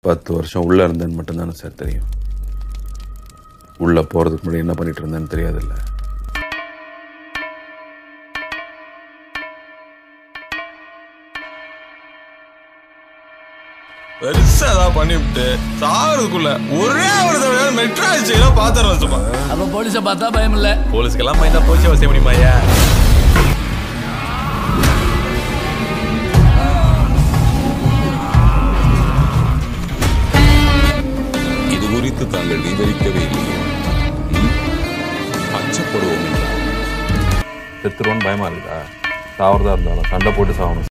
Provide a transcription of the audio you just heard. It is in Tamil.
பத்து வருஷம் உள்ளே இருந்தேன்னு மட்டும்தானே சார் தெரியும் உள்ளே போகிறதுக்கு முன்னாடி என்ன பண்ணிட்டு இருந்தேன்னு தெரியாதுல்ல பெருசா ஏதாவது பண்ணிவிட்டு சாகிறதுக்குள்ள ஒரே ஒரு தடவை மெட்ராஸ் ஜெயில பாத்துறோம் சும்மா அப்ப போலீஸை பார்த்தா பயம் இல்ல போலீஸ்க்கெல்லாம் பயந்தா போச்சு அவசியம் முடியுமாயா இது குறித்து தாங்கள் விவரிக்கவே இல்லையே ம்? அச்சப்படுவோம் என்றால் செத்துருவோன்னு பயமா இருக்குதா சாவறதா இருந்தாலும் சண்டை போட்டு சாகணும்